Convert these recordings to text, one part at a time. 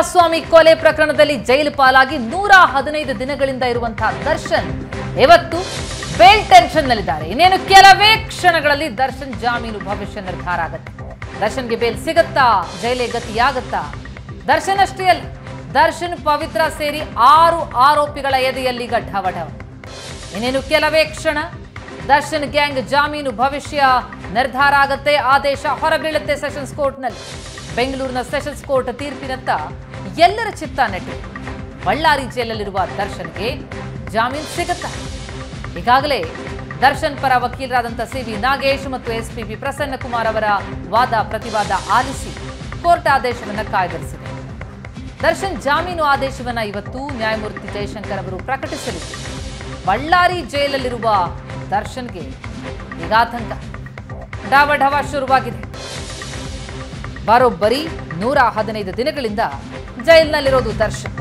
ರೇಣುಕಾಸ್ವಾಮಿ ಕೊಲೆ ಪ್ರಕರಣದಲ್ಲಿ ಜೈಲು ಪಾಲಾಗಿ ನೂರ ಹದಿನೈದು ದಿನಗಳಿಂದ ಇರುವಂತಹ ದರ್ಶನ್ ಇವತ್ತು ಬೇಲ್ ಟೆನ್ಷನ್ ನಲ್ಲಿದ್ದಾರೆ ಇನ್ನೇನು ಕೆಲವೇ ಕ್ಷಣಗಳಲ್ಲಿ ದರ್ಶನ್ ಜಾಮೀನು ಭವಿಷ್ಯ ನಿರ್ಧಾರ ಆಗುತ್ತೆ ದರ್ಶನ್ಗೆ ಬೇಲ್ ಸಿಗತ್ತಾ ಜೈಲೇ ಗತಿಯಾಗತ್ತಾ ದರ್ಶನ್ ಅಷ್ಟೇ ಅಲ್ಲ ದರ್ಶನ್ ಪವಿತ್ರ ಸೇರಿ ಆರು ಆರೋಪಿಗಳ ಎದೆಯಲ್ಲಿ ಢವಢವ ಇನ್ನೇನು ಕೆಲವೇ ಕ್ಷಣ ದರ್ಶನ್ ಗ್ಯಾಂಗ್ ಜಾಮೀನು ಭವಿಷ್ಯ ನಿರ್ಧಾರ ಆಗತ್ತೆ ಆದೇಶ ಹೊರಬೀಳುತ್ತೆ ಸೆಷನ್ಸ್ ಕೋರ್ಟ್ನಲ್ಲಿ ಬೆಂಗಳೂರಿನ ಸೆಷನ್ಸ್ ಕೋರ್ಟ್ ತೀರ್ಪಿನತ್ತ ಎಲ್ಲರ ಚಿತ್ತ ನೆಟ್ಟು ಬಳ್ಳಾರಿ ಜೈಲಲ್ಲಿರುವ ದರ್ಶನ್ಗೆ ಜಾಮೀನು ಸಿಗುತ್ತಾ ಈಗಾಗಲೇ ದರ್ಶನ್ ಪರ ವಕೀಲರಾದಂಥ ಸಿ ವಿ ನಾಗೇಶ್ ಮತ್ತು ಎಸ್ಪಿಪಿ ಪ್ರಸನ್ನ ಕುಮಾರ್ ಅವರ ವಾದ ಪ್ರತಿವಾದ ಆಲಿಸಿ ಕೋರ್ಟ್ ಆದೇಶವನ್ನು ಕಾಯ್ದಿರಿಸಿದೆ ದರ್ಶನ್ ಜಾಮೀನು ಆದೇಶವನ್ನ ಇವತ್ತು ನ್ಯಾಯಮೂರ್ತಿ ಜಯಶಂಕರ್ ಅವರು ಪ್ರಕಟಿಸಲಿದ್ದು ಬಳ್ಳಾರಿ ಜೈಲಲ್ಲಿರುವ ದರ್ಶನ್ಗೆ ಈಗ ಆತಂಕ ಡಾವಢವ ಶುರುವಾಗಿದೆ ಬರೋಬ್ಬರಿ ನೂರ ಹದಿನೈದು ದಿನಗಳಿಂದ ಜೈಲಿನಲ್ಲಿರೋದು ದರ್ಶನ್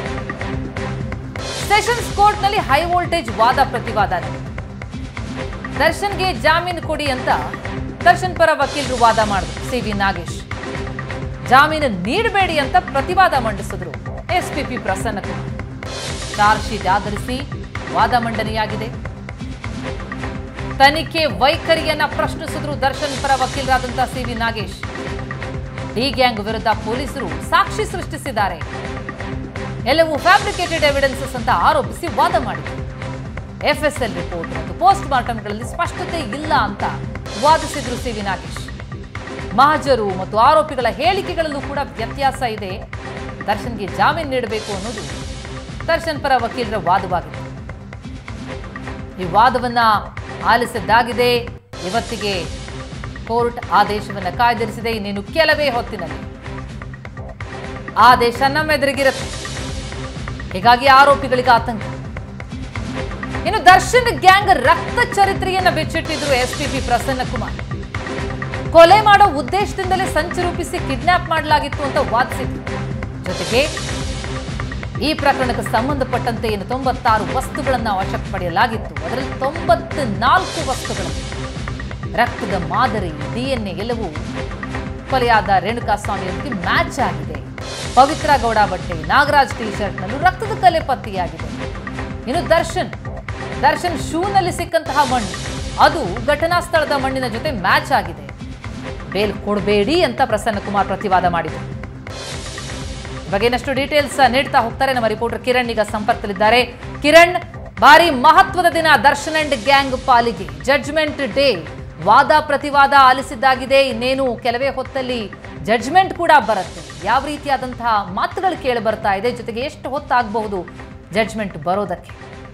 ಸೆಷನ್ಸ್ ಕೋರ್ಟ್ನಲ್ಲಿ ಹೈ ವೋಲ್ಟೇಜ್ ವಾದ ಪ್ರತಿವಾದ ನಡೆದಿದೆ. ದರ್ಶನ್ಗೆ ಜಾಮೀನು ಕೊಡಿ ಅಂತ ದರ್ಶನ್ ಪರ ವಕೀಲರು ವಾದ ಮಾಡಿದ್ರು ಸಿ ವಿ ನಾಗೇಶ್ ಜಾಮೀನು ನೀಡಬೇಡಿ ಅಂತ ಪ್ರತಿವಾದ ಮಂಡಿಸಿದ್ರು SPP Prasanna Kumar charge sheet ಆಧರಿಸಿ ವಾದ ಮಂಡನೆಯಾಗಿದೆ ತನಿಖೆ ವೈಖರಿಯನ್ನ ಪ್ರಶ್ನಿಸಿದ್ರು ದರ್ಶನ್ ಪರ ವಕೀಲರಾದಂತಹ C V Nagesh D gang ವಿರುದ್ಧ ಪೊಲೀಸರು ಸಾಕ್ಷಿ ಸೃಷ್ಟಿಸಿದ್ದಾರೆ ಎಲ್ಲವೂ ಫ್ಯಾಬ್ರಿಕೇಟೆಡ್ ಎವಿಡೆನ್ಸಸ್ ಅಂತ ಆರೋಪಿಸಿ ವಾದ ಮಾಡಿದರು ಎಫ್ಎಸ್ಎಲ್ ರಿಪೋರ್ಟ್ ಮತ್ತು ಪೋಸ್ಟ್ ಮಾರ್ಟಮ್ಗಳಲ್ಲಿ ಸ್ಪಷ್ಟತೆ ಇಲ್ಲ ಅಂತ ವಾದಿಸಿದ್ರು ಸಿ ವಿ ನಾಗೇಶ್ ಮಹಜರು ಮತ್ತು ಆರೋಪಿಗಳ ಹೇಳಿಕೆಗಳಲ್ಲೂ ಕೂಡ ವ್ಯತ್ಯಾಸ ಇದೆ ದರ್ಶನ್ಗೆ ಜಾಮೀನು ನೀಡಬೇಕು ಅನ್ನೋದು ದರ್ಶನ್ ಪರ ವಕೀಲರ ವಾದವಾಗಿದೆ ಈ ವಾದವನ್ನ ಆಲಿಸಿದ್ದಾಗಿದೆ ಇವತ್ತಿಗೆ ಕೋರ್ಟ್ ಆದೇಶವನ್ನ ಕಾಯ್ದಿರಿಸಿದೆ ಇನ್ನೇನು ಕೆಲವೇ ಹೊತ್ತಿನಲ್ಲಿ ಆದೇಶ ನಮ್ಮೆದುರಿಗಿರುತ್ತೆ ಹೀಗಾಗಿ ಆರೋಪಿಗಳಿಗೆ ಆತಂಕ ಇನ್ನು ದರ್ಶನ್ ಗ್ಯಾಂಗ್ ರಕ್ತ ಚರಿತ್ರೆಯನ್ನ ಬಿಚ್ಚಿಟ್ಟಿದ್ರು ಎಸ್ಪಿಪಿ ಪ್ರಸನ್ನ ಕುಮಾರ್ ಕೊಲೆ ಮಾಡೋ ಉದ್ದೇಶದಿಂದಲೇ ಸಂಚು ರೂಪಿಸಿ ಕಿಡ್ನಾಪ್ ಮಾಡಲಾಗಿತ್ತು ಅಂತ ವಾದಿಸಿದ್ರು ಜೊತೆಗೆ ಈ ಪ್ರಕರಣಕ್ಕೆ ಸಂಬಂಧಪಟ್ಟಂತೆ ಏನು ತೊಂಬತ್ತಾರು ವಸ್ತುಗಳನ್ನು ವಶಕ್ಕೆ ಪಡೆಯಲಾಗಿತ್ತು ಅದರಲ್ಲಿ ತೊಂಬತ್ ನಾಲ್ಕು ವಸ್ತುಗಳನ್ನು ರಕ್ತದ ಮಾದರಿ ಡಿಎನ್ಎ ಎಲ್ಲವೂ ಕೊಲೆಯಾದ ರೇಣುಕಾಸ್ವಾಮಿಯೊಂದಿಗೆ ಮ್ಯಾಚ್ ಆಗಿದೆ ಪವಿತ್ರ ಗೌಡ ಬಟ್ಟೆ ನಾಗರಾಜ್ ಟಿ ಶರ್ಟ್ನಲ್ಲೂ ರಕ್ತದ ಕಲೆ ಪತ್ತೆಯಾಗಿದೆ ಇನ್ನು ದರ್ಶನ್ ದರ್ಶನ್ ಶೂನಲ್ಲಿ ಸಿಕ್ಕಂತಹ ಮಣ್ಣು ಅದು ಘಟನಾ ಸ್ಥಳದ ಮಣ್ಣಿನ ಜೊತೆ ಮ್ಯಾಚ್ ಆಗಿದೆ ಬೇಲ್ ಕೊಡಬೇಡಿ ಅಂತ ಪ್ರಸನ್ನ ಕುಮಾರ್ ಪ್ರತಿವಾದ ಮಾಡಿದರು ಈ ಬಗ್ಗೆ ಇನ್ನಷ್ಟು ಡೀಟೇಲ್ಸ್ ನೀಡ್ತಾ ಹೋಗ್ತಾರೆ ನಮ್ಮ ರಿಪೋರ್ಟರ್ ಕಿರಣ್ ಈಗ ಸಂಪರ್ಕದಲ್ಲಿದ್ದಾರೆ ಕಿರಣ್ ಭಾರಿ ಮಹತ್ವದ ದಿನ ದರ್ಶನ್ ಅಂಡ್ ಗ್ಯಾಂಗ್ ಪಾಲಿಗೆ ಜಡ್ಜ್ಮೆಂಟ್ ಡೇ ವಾದ ಪ್ರತಿವಾದ ಆಲಿಸಿದ್ದಾಗಿದೆ ಇನ್ನೇನು ಕೆಲವೇ ಹೊತ್ತಲ್ಲಿ ಜಡ್ಜ್ಮೆಂಟ್ ಕೂಡ ಬರುತ್ತೆ ಯಾವ ರೀತಿಯಾದಂತಹ ಮಾತುಗಳು ಕೇಳಿ ಬರ್ತಾ ಇದೆ ಜೊತೆಗೆ ಎಷ್ಟು ಹೊತ್ತಾಗಬಹುದು ಜಡ್ಜ್ಮೆಂಟ್ ಬರೋದಕ್ಕೆ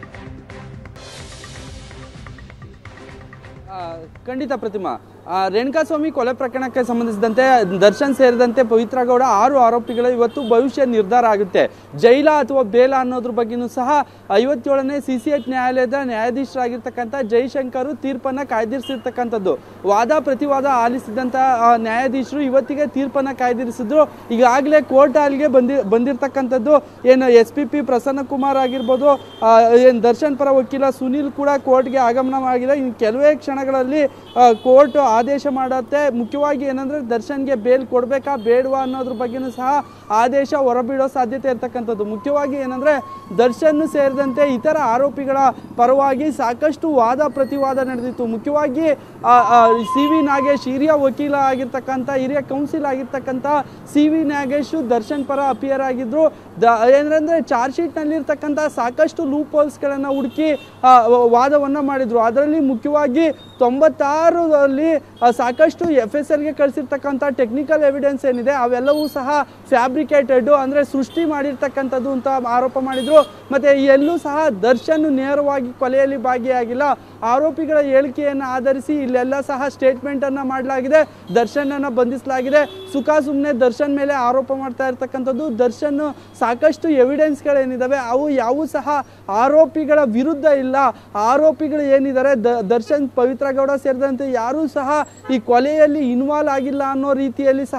ಆ, ಖಂಡಿತ ಪ್ರತಿಮಾ ಆ, ರೇಣುಕಾಸ್ವಾಮಿ ಕೊಲೆ ಪ್ರಕರಣಕ್ಕೆ ಸಂಬಂಧಿಸಿದಂತೆ ದರ್ಶನ್ ಸೇರಿದಂತೆ ಪವಿತ್ರ ಗೌಡ ಆರು ಆರೋಪಿಗಳ ಇವತ್ತು ಭವಿಷ್ಯ ನಿರ್ಧಾರ ಆಗುತ್ತೆ ಜೈಲ ಅಥವಾ ಬೇಲ ಅನ್ನೋದ್ರ ಬಗ್ಗೆನೂ ಸಹ ಐವತ್ತೇಳನೇ ಸಿ ಸಿ ಎಚ್ ನ್ಯಾಯಾಲಯದ ನ್ಯಾಯಾಧೀಶರಾಗಿರ್ತಕ್ಕಂಥ ಜೈಶಂಕರ್ ತೀರ್ಪನ್ನ ಕಾಯ್ದಿರಿಸಿರ್ತಕ್ಕಂಥದ್ದು ವಾದ ಪ್ರತಿವಾದ ಆಲಿಸಿದಂಥ ಆ, ನ್ಯಾಯಾಧೀಶರು ಇವತ್ತಿಗೆ ತೀರ್ಪನ್ನ ಕಾಯ್ದಿರಿಸಿದ್ರು ಈಗಾಗಲೇ ಕೋರ್ಟ್ ಹಾಲ್ಗೆ ಬಂದಿ ಬಂದಿರತಕ್ಕಂಥದ್ದು ಏನು S P P Prasanna Kumar ಆಗಿರ್ಬೋದು ಆ, ಏನ್ ದರ್ಶನ್ ಪರ ವಕೀಲ ಸುನೀಲ್ ಕೂಡ ಕೋರ್ಟ್ಗೆ ಆಗಮನವಾಗಿದೆ ಇನ್ನು ಕೆಲವೇ ಕ್ಷಣಗಳಲ್ಲಿ ಕೋರ್ಟ್ ಆದೇಶ ಮಾಡುತ್ತೆ ಮುಖ್ಯವಾಗಿ ಏನಂದ್ರೆ ದರ್ಶನ್ಗೆ ಬೇಲ್ ಕೊಡಬೇಕಾ ಬೇಡವಾ ಅನ್ನೋದ್ರ ಬಗ್ಗೆನೂ ಸಹ ಆದೇಶ ಹೊರಬೀಳೋ ಸಾಧ್ಯತೆ ಇರ್ತಕ್ಕಂಥದ್ದು ಮುಖ್ಯವಾಗಿ ಏನಂದ್ರೆ ದರ್ಶನ್ ಸೇರಿದಂತೆ ಇತರ ಆರೋಪಿಗಳ ಪರವಾಗಿ ಸಾಕಷ್ಟು ವಾದ ಪ್ರತಿವಾದ ನಡೆದಿತ್ತು ಮುಖ್ಯವಾಗಿ ಸಿ ವಿ ನಾಗೇಶ್ ಹಿರಿಯ ವಕೀಲ ಆಗಿರ್ತಕ್ಕಂಥ ಹಿರಿಯ ಕೌನ್ಸಿಲ್ ಆಗಿರ್ತಕ್ಕಂಥ ಸಿ ವಿ ನಾಗೇಶ್ ದರ್ಶನ್ ಪರ ಅಪಿಯರ್ ಆಗಿದ್ರು ದ ಏನಂದ್ರೆ ಚಾರ್ಜ್ ಶೀಟ್ನಲ್ಲಿರ್ತಕ್ಕಂಥ ಸಾಕಷ್ಟು ಲೂಪ್ ಹೋಲ್ಸ್ಗಳನ್ನು ಹುಡುಕಿ ಆ, ವಾದವನ್ನು ಮಾಡಿದ್ರು ಅದರಲ್ಲಿ ಮುಖ್ಯವಾಗಿ ತೊಂಬತ್ತಾರರಲ್ಲಿ ಆ, ಸಾಕಷ್ಟು ಎಫ್ ಎಸ್ ಎಲ್ಗೆ ಕಳಿಸಿರ್ತಕ್ಕಂಥ ಟೆಕ್ನಿಕಲ್ ಎವಿಡೆನ್ಸ್ ಏನಿದೆ ಅವೆಲ್ಲವೂ ಸಹ ಫ್ಯಾಬ್ರಿಕೇಟೆಡ್ ಅಂದರೆ ಸೃಷ್ಟಿ ಮಾಡಿರ್ತಕ್ಕಂಥದ್ದು ಅಂತ ಆರೋಪ ಮಾಡಿದ್ರು ಮತ್ತು ಎಲ್ಲೂ ಸಹ ದರ್ಶನ್ ನೇರವಾಗಿ ಕೊಲೆಯಲ್ಲಿ ಭಾಗಿಯಾಗಿಲ್ಲ ಆರೋಪಿಗಳ ಹೇಳಿಕೆಯನ್ನು ಆಧರಿಸಿ ಇಲ್ಲೆಲ್ಲ ಸಹ ಸ್ಟೇಟ್ಮೆಂಟನ್ನು ಮಾಡಲಾಗಿದೆ ದರ್ಶನನ್ನು ಬಂಧಿಸಲಾಗಿದೆ ಸುಖ ಸುಮ್ಮನೆ ದರ್ಶನ್ ಮೇಲೆ ಆರೋಪ ಮಾಡ್ತಾ ಇರ್ತಕ್ಕಂಥದ್ದು ದರ್ಶನ್ ಸಾಕಷ್ಟು ಎವಿಡೆನ್ಸ್ಗಳೇನಿದ್ದಾವೆ ಅವು ಯಾವೂ ಸಹ ಆರೋಪಿಗಳ ವಿರುದ್ಧ ಇಲ್ಲ ಆರೋಪಿಗಳು ಏನಿದ್ದಾರೆ ದ- ದರ್ಶನ್ ಪವಿತ್ರ ಗೌಡ ಸೇರಿದಂತೆ ಯಾರೂ ಸಹ ಈ ಕೊಲೆಯಲ್ಲಿ ಇನ್ವಾಲ್ವ್ ಆಗಿಲ್ಲ ಅನ್ನೋ ರೀತಿಯಲ್ಲಿ ಸಹ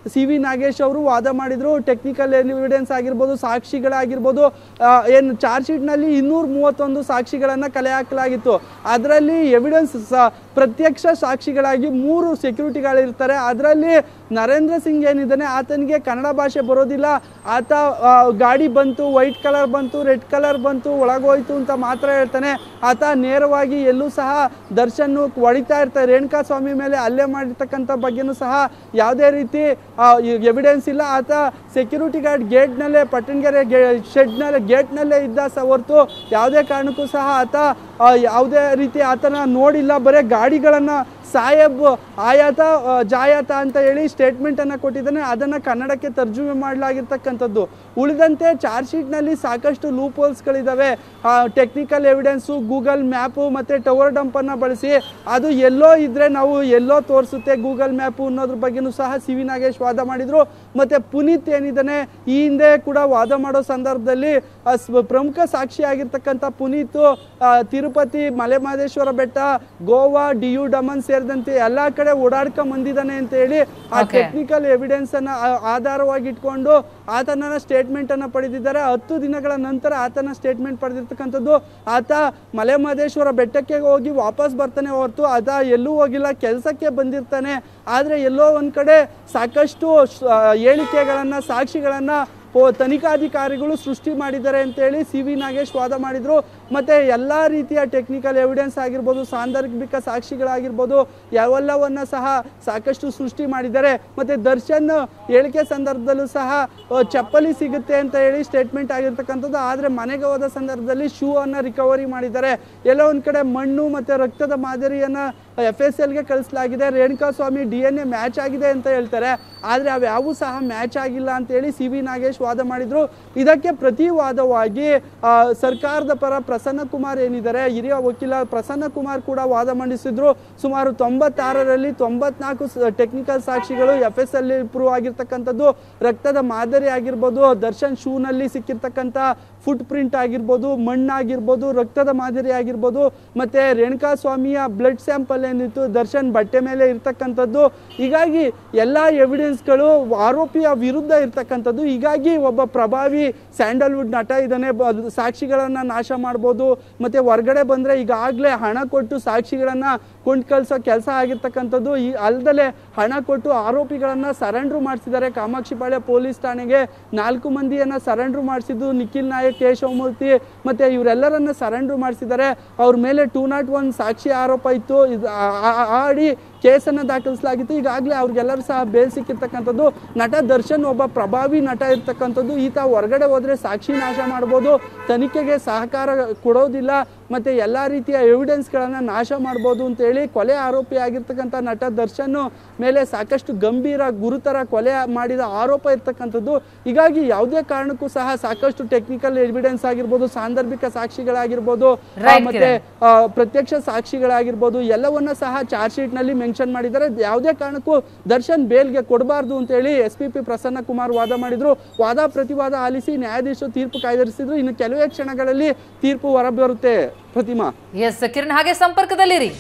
ಸಿ ವಿ ನಾಗೇಶ್ ಅವರು ವಾದ ಮಾಡಿದ್ರು ಟೆಕ್ನಿಕಲ್ ಎವಿಡೆನ್ಸ್ ಆಗಿರ್ಬೋದು ಸಾಕ್ಷಿಗಳಾಗಿರ್ಬೋದು ಆ, ಏನು ಚಾರ್ಜ್ ಶೀಟ್ನಲ್ಲಿ ಇನ್ನೂರ ಮೂವತ್ತೊಂದು ಸಾಕ್ಷಿಗಳನ್ನು ಕಲೆ ಹಾಕಲಾಗಿತ್ತು ಅದರಲ್ಲಿ ಎವಿಡೆನ್ಸ್ ಪ್ರತ್ಯಕ್ಷ ಸಾಕ್ಷಿಗಳಾಗಿ ಮೂರು ಸೆಕ್ಯೂರಿಟಿಗಳಿರ್ತಾರೆ ಅದರಲ್ಲಿ ನರೇಂದ್ರ ಸಿಂಗ್ ಏನಿದ್ದಾನೆ ಆತನಿಗೆ ಕನ್ನಡ ಭಾಷೆ ಬರೋದಿಲ್ಲ ಆತ ಆ, ಗಾಡಿ ಬಂತು ವೈಟ್ ಕಲರ್ ಬಂತು ರೆಡ್ ಕಲರ್ ಬಂತು ಒಳಗೋಯ್ತು ಅಂತ ಮಾತ್ರ ಹೇಳ್ತಾನೆ ಆತ ನೇರವಾಗಿ ಎಲ್ಲೂ ಸಹ ದರ್ಶನ್ ಹೊಡಿತಾ ಇರ್ತಾರೆ ರೇಣುಕಾ ಸ್ವಾಮಿ ಮೇಲೆ ಹಲ್ಲೆ ಮಾಡಿರ್ತಕ್ಕಂಥ ಬಗ್ಗೆನೂ ಸಹ ಯಾವುದೇ ರೀತಿ ಎವಿಡೆನ್ಸ್ ಇಲ್ಲ ಆತ ಸೆಕ್ಯೂರಿಟಿ ಗಾರ್ಡ್ ಗೇಟ್ನಲ್ಲೇ ಪಟ್ಟಣಗೆರೆ ಗೆ ಶೆಡ್ನಲ್ಲೇ ಗೇಟ್ನಲ್ಲೇ ಇದ್ದ ಸ ಹೊರತು ಯಾವುದೇ ಕಾರಣಕ್ಕೂ ಸಹ ಆತ ಆ, ಯಾವುದೇ ರೀತಿ ಆತನ ನೋಡಿಲ್ಲ ಬರೀ ಗಾಡಿಗಳನ್ನು ಸಾಹೇಬ್ ಆಯಾತ ಆ, ಜಾಯಾತ ಅಂತ ಹೇಳಿ ಸ್ಟೇಟ್ಮೆಂಟನ್ನು ಕೊಟ್ಟಿದ್ದಾನೆ ಅದನ್ನು ಕನ್ನಡಕ್ಕೆ ತರ್ಜುಮೆ ಮಾಡಲಾಗಿರ್ತಕ್ಕಂಥದ್ದು ಉಳಿದಂತೆ ಚಾರ್ಜ್ ಶೀಟ್ನಲ್ಲಿ ಸಾಕಷ್ಟು ಲೂಪ್ ಹೋಲ್ಸ್ಗಳಿದ್ದಾವೆ ಟೆಕ್ನಿಕಲ್ ಎವಿಡೆನ್ಸು ಗೂಗಲ್ ಮ್ಯಾಪು ಮತ್ತು ಟವರ್ ಡಂಪನ್ನು ಬಳಸಿ ಅದು ಎಲ್ಲೋ ಇದ್ದರೆ ನಾವು ಎಲ್ಲೋ ತೋರಿಸುತ್ತೆ ಗೂಗಲ್ ಮ್ಯಾಪು ಅನ್ನೋದ್ರ ಬಗ್ಗೆನೂ ಸಹ ಸಿ ವಿ ನಾಗೇಶ್ ವಾದ ಮಾಡಿದರು ಮತ್ತು ಪುನೀತ್ ಏನಿದ್ದಾನೆ ಈ ಹಿಂದೆ ಕೂಡ ವಾದ ಮಾಡೋ ಸಂದರ್ಭದಲ್ಲಿ ಆ, ಸ್ವ- ಪ್ರಮುಖ ಸಾಕ್ಷಿಯಾಗಿರ್ತಕ್ಕಂಥ ಪುನೀತು ಆ, ತಿರುಪತಿ ಮಲೆಮಹದೇಶ್ವರ ಬೆಟ್ಟ ಗೋವಾ ಡಿ ಯು ಡಮನ್ ಸೇರಿದಂತೆ ಎಲ್ಲ ಕಡೆ ಓಡಾಡ್ಕೊಂಡ್ ಬಂದಿದ್ದಾನೆ ಅಂತ ಹೇಳಿ ಆ Okay. ಟೆಕ್ನಿಕಲ್ ಎವಿಡೆನ್ಸ್ ಅನ್ನ ಆ- ಆಧಾರವಾಗಿ ಇಟ್ಕೊಂಡು ಆತನ ಸ್ಟೇಟ್ಮೆಂಟ್ ಅನ್ನ ಪಡೆದಿದ್ದಾರೆ ಹತ್ತು ದಿನಗಳ ನಂತರ ಆತನ ಸ್ಟೇಟ್ಮೆಂಟ್ ಪಡೆದಿರ್ತಕ್ಕಂಥದ್ದು ಆತ ಮಲೆಮಹದೇಶ್ವರ ಬೆಟ್ಟಕ್ಕೆ ಹೋಗಿ ವಾಪಸ್ ಬರ್ತಾನೆ ಹೊರತು ಆತ ಎಲ್ಲೂ ಹೋಗಿಲ್ಲ ಕೆಲಸಕ್ಕೆ ಬಂದಿರ್ತಾನೆ ಆದರೆ ಎಲ್ಲೋ ಒಂದ್ ಕಡೆ ಸಾಕಷ್ಟು ಶ- ಹೇಳಿಕೆಗಳನ್ನ ಸಾಕ್ಷಿಗಳನ್ನ ಪೋ ತನಿಖಾಧಿಕಾರಿಗಳು ಸೃಷ್ಟಿ ಮಾಡಿದ್ದಾರೆ ಅಂತೇಳಿ ಸಿ ವಿ ನಾಗೇಶ್ ವಾದ ಮಾಡಿದ್ರು ಮತ್ತೆ ಎಲ್ಲ ರೀತಿಯ ಟೆಕ್ನಿಕಲ್ ಎವಿಡೆನ್ಸ್ ಆಗಿರ್ಬೋದು ಸಾಂದರ್ಭಿಕ ಸಾಕ್ಷಿಗಳಾಗಿರ್ಬೋದು ಯಾವೆಲ್ಲವನ್ನ ಸಹ ಸಾಕಷ್ಟು ಸೃಷ್ಟಿ ಮಾಡಿದ್ದಾರೆ ಮತ್ತೆ ದರ್ಶನ್ ಹೇಳಿಕೆ ಸಂದರ್ಭದಲ್ಲೂ ಸಹ ಆ, ಚಪ್ಪಲಿ ಸಿಗುತ್ತೆ ಅಂತ ಹೇಳಿ ಸ್ಟೇಟ್ಮೆಂಟ್ ಆಗಿರ್ತಕ್ಕಂಥದ್ದು ಆದರೆ ಮನೆಗೆ ಹೋದ ಸಂದರ್ಭದಲ್ಲಿ ಶೂ ಅನ್ನ ರಿಕವರಿ ಮಾಡಿದ್ದಾರೆ ಎಲ್ಲೋ ಒಂದ್ ಕಡೆ ಮಣ್ಣು ಮತ್ತೆ ರಕ್ತದ ಮಾದರಿಯನ್ನ ಎಫ್ ಎಸ್ ಎಲ್ಗೆ ಕಳಿಸಲಾಗಿದೆ Renuka Swamy D N A match ಆಗಿದೆ ಅಂತ ಹೇಳ್ತಾರೆ ಆದರೆ ಅವ್ಯಾವೂ ಸಹ ಮ್ಯಾಚ್ ಆಗಿಲ್ಲ ಅಂತ ಹೇಳಿ ಸಿ ವಿ ನಾಗೇಶ್ ವಾದ ಮಾಡಿದ್ರು ಇದಕ್ಕೆ ಪ್ರತಿವಾದವಾಗಿ ಆ, ಸರ್ಕಾರದ ಪರ ಪ್ರಸನ್ನ ಕುಮಾರ್ ಏನಿದ್ದಾರೆ ಹಿರಿಯ ವಕೀಲ ಪ್ರಸನ್ನ ಕುಮಾರ್ ಕೂಡ ವಾದ ಮಂಡಿಸಿದ್ರು ಸುಮಾರು ತೊಂಬತ್ತಾರರಲ್ಲಿ ತೊಂಬತ್ನಾಲ್ಕು ಟೆಕ್ನಿಕಲ್ ಸಾಕ್ಷಿಗಳು ಎಫ್ ಎಸ್ ಅಲ್ಲಿ ಪ್ರೂವ್ ಆಗಿರ್ತಕ್ಕಂಥದ್ದು ರಕ್ತದ ಮಾದರಿ ಆಗಿರ್ಬೋದು ದರ್ಶನ್ ಶೂನಲ್ಲಿ ಸಿಕ್ಕಿರ್ತಕ್ಕಂಥ ಫುಟ್ ಪ್ರಿಂಟ್ ಆಗಿರ್ಬೋದು ಮಣ್ಣಾಗಿರ್ಬೋದು ರಕ್ತದ ಮಾದರಿ ಆಗಿರ್ಬೋದು ಮತ್ತೆ ರೇಣುಕಾ ಸ್ವಾಮಿಯ ಬ್ಲಡ್ ಸ್ಯಾಂಪಲ್ ಏನಿತ್ತು ದರ್ಶನ್ ಬಟ್ಟೆ ಮೇಲೆ ಇರ್ತಕ್ಕಂಥದ್ದು ಹೀಗಾಗಿ ಎಲ್ಲ ಎವಿಡೆನ್ಸ್ಗಳು ಆರೋಪಿಯ ವಿರುದ್ಧ ಇರ್ತಕ್ಕಂಥದ್ದು ಹೀಗಾಗಿ ಒಬ್ಬ ಪ್ರಭಾವಿ ಸ್ಯಾಂಡಲ್ವುಡ್ ನಟ ಇದ್ದಾನೆ ಬ- ಅದು ಸಾಕ್ಷಿಗಳನ್ನ ನಾಶ ಮಾಡ್ಬೋದು ಮತ್ತೆ ಹೊರಗಡೆ ಬಂದ್ರೆ ಈಗಾಗಲೇ ಹಣ ಕೊಟ್ಟು ಸಾಕ್ಷಿಗಳನ್ನ ಕೊಂಡ್ ಕಳ್ಸೋ ಕೆಲಸ ಆಗಿರ್ತಕ್ಕಂಥದ್ದು ಈ ಅಲ್ದಲೆ ಹಣ ಕೊಟ್ಟು ಆರೋಪಿಗಳನ್ನ ಸರೆಂಡ್ರು ಮಾಡಿಸಿದ್ದಾರೆ ಕಾಮಾಕ್ಷಿಪಾಳ್ಯ ಪೊಲೀಸ್ ಠಾಣೆಗೆ ನಾಲ್ಕು ಮಂದಿಯನ್ನ ಸರೆಂಡ್ರು ಮಾಡಿಸಿದ್ದು ನಿಖಿಲ್ ನಾಯಕ್ ಕೇಶವಮೂರ್ತಿ ಮತ್ತೆ ಇವರೆಲ್ಲರನ್ನ ಸರೆಂಡ್ರು ಮಾಡಿಸಿದ್ದಾರೆ ಅವ್ರ ಮೇಲೆ ಟೂ ನಾಟ್ ಒನ್ ಸಾಕ್ಷಿ ಆರೋಪ ಇತ್ತು ಇದು ಆ- ಆ- ಆಡಿ ಕೇಸನ್ನು ದಾಖಲಿಸಲಾಗಿತ್ತು ಈಗಾಗಲೇ ಅವ್ರಿಗೆಲ್ಲರೂ ಸಹ ಬೇಲ್ ಸಿಕ್ಕಿರ್ತಕ್ಕಂಥದ್ದು ನಟ ದರ್ಶನ್ ಒಬ್ಬ ಪ್ರಭಾವಿ ನಟ ಇರ್ತಕ್ಕಂಥದ್ದು ಈತ ಹೊರಗಡೆ ಹೋದ್ರೆ ಸಾಕ್ಷಿ ನಾಶ ಮಾಡ್ಬೋದು ತನಿಖೆಗೆ ಸಹಕಾರ ಕೊಡೋದಿಲ್ಲ ಮತ್ತೆ ಎಲ್ಲ ರೀತಿಯ ಎವಿಡೆನ್ಸ್ಗಳನ್ನು ನಾಶ ಮಾಡ್ಬೋದು ಅಂತೇಳಿ ಕೊಲೆ ಆರೋಪಿ ಆಗಿರ್ತಕ್ಕಂಥ ನಟ ದರ್ಶನ್ ಮೇಲೆ ಸಾಕಷ್ಟು ಗಂಭೀರ ಗುರುತರ ಕೊಲೆ ಮಾಡಿದ ಆರೋಪ ಇರ್ತಕ್ಕಂಥದ್ದು ಹೀಗಾಗಿ ಯಾವುದೇ ಕಾರಣಕ್ಕೂ ಸಹ ಸಾಕಷ್ಟು ಟೆಕ್ನಿಕಲ್ ಎವಿಡೆನ್ಸ್ ಆಗಿರ್ಬೋದು ಸಾಂದರ್ಭಿಕ ಸಾಕ್ಷಿಗಳಾಗಿರ್ಬೋದು ಆ, Right, ಮತ್ತೆ ಆ, ಪ್ರತ್ಯಕ್ಷ ಸಾಕ್ಷಿಗಳಾಗಿರ್ಬೋದು ಎಲ್ಲವನ್ನ ಸಹ ಚಾರ್ಜ್ ಶೀಟ್ ನಲ್ಲಿ ಮೆನ್ಷನ್ ಮಾಡಿದ್ದಾರೆ ಯಾವುದೇ ಕಾರಣಕ್ಕೂ ದರ್ಶನ್ ಬೇಲ್ಗೆ ಕೊಡಬಾರ್ದು ಅಂತ ಹೇಳಿ S P P Prasanna Kumar ವಾದ ಮಾಡಿದ್ರು ವಾದ ಪ್ರತಿವಾದ ಆಲಿಸಿ ನ್ಯಾಯಾಧೀಶರು ತೀರ್ಪು ಕಾಯ್ದಿರಿಸಿದ್ರು ಇನ್ನು ಕೆಲವೇ ಕ್ಷಣಗಳಲ್ಲಿ ತೀರ್ಪು ಹೊರಬರುತ್ತೆ ಪ್ರತಿಮಾ ಎಸ್ ಕಿರಣ್ ಹಾಗೆ ಸಂಪರ್ಕದಲ್ಲಿರಿ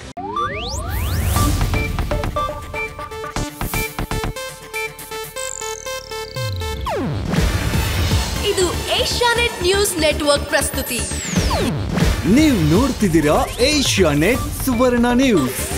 ಇದು ಏಷ್ಯಾನೆಟ್ ನ್ಯೂಸ್ ನೆಟ್ವರ್ಕ್ ಪ್ರಸ್ತುತಿ ನೀವು ನೋಡ್ತಿದ್ದೀರಾ ಏಷ್ಯಾ ನೆಟ್ ಸುವರ್ಣ ನ್ಯೂಸ್